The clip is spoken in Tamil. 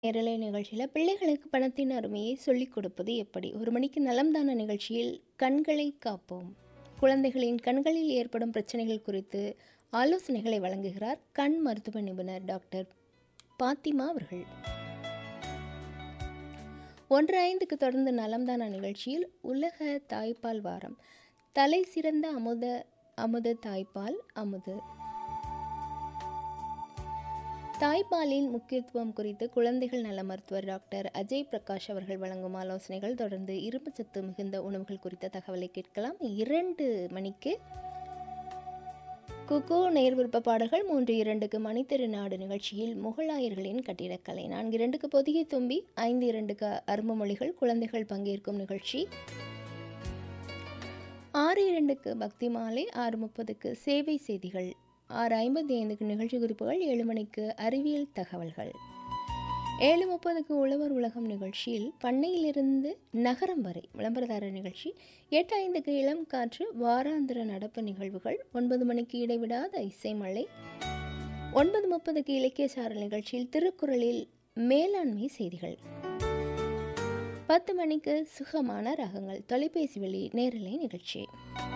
நேரலை நிகழ்ச்சியில் பிள்ளைகளுக்கு பணத்தின் அருமையை சொல்லிக் கொடுப்பது எப்படி ஒரு மணிக்கு நலம்தான நிகழ்ச்சியில் கண்களை காப்போம் குழந்தைகளின் கண்களில் ஏற்படும் பிரச்சனைகள் குறித்து ஆலோசனைகளை வழங்குகிறார் கண் மருத்துவ நிபுணர் டாக்டர் பாத்திமா அவர்கள் ஒன்று ஐந்துக்கு தொடர்ந்து நலம்தான நிகழ்ச்சியில் உலக தாய்ப்பால் வாரம் தலை சிறந்த அமுத அமுத தாய்ப்பால் அமுது தாய்ப்பாலின் முக்கியத்துவம் குறித்து குழந்தைகள் நல மருத்துவர் டாக்டர் அஜய் பிரகாஷ் அவர்கள் வழங்கும் ஆலோசனைகள் தொடர்ந்து இரும்பு சத்து மிகுந்த உணவுகள் குறித்த தகவலை கேட்கலாம் இரண்டு மணிக்கு குக்கு நேர் விருப்ப பாடல்கள் மூன்று இரண்டுக்கு மணித்திரு நாடு நிகழ்ச்சியில் முகலாயர்களின் கட்டிடக்கலை நான்கு இரண்டுக்கு பொதிகை தும்பி ஐந்து இரண்டுக்கு அரும்பு மொழிகள் குழந்தைகள் பங்கேற்கும் நிகழ்ச்சி ஆறு இரண்டுக்கு பக்தி மாலை ஆறு முப்பதுக்கு சேவை செய்திகள் ஆறு ஐம்பத்தி ஐந்துக்கு நிகழ்ச்சி குறிப்புகள் ஏழு மணிக்கு அறிவியல் தகவல்கள் ஏழு முப்பதுக்கு உழவர் உலகம் நிகழ்ச்சியில் பண்ணையிலிருந்து நகரம் வரை விளம்பரதார நிகழ்ச்சி எட்டு ஐந்துக்கு இளம் காற்று வாராந்திர நடப்பு நிகழ்வுகள் ஒன்பது மணிக்கு இடைவிடாத இசைமலை ஒன்பது முப்பதுக்கு இலக்கிய சாரல் நிகழ்ச்சியில் திருக்குறளில் மேலாண்மை செய்திகள் பத்து மணிக்கு சுகமான ராகங்கள் தொலைபேசி வழி நேரலை நிகழ்ச்சி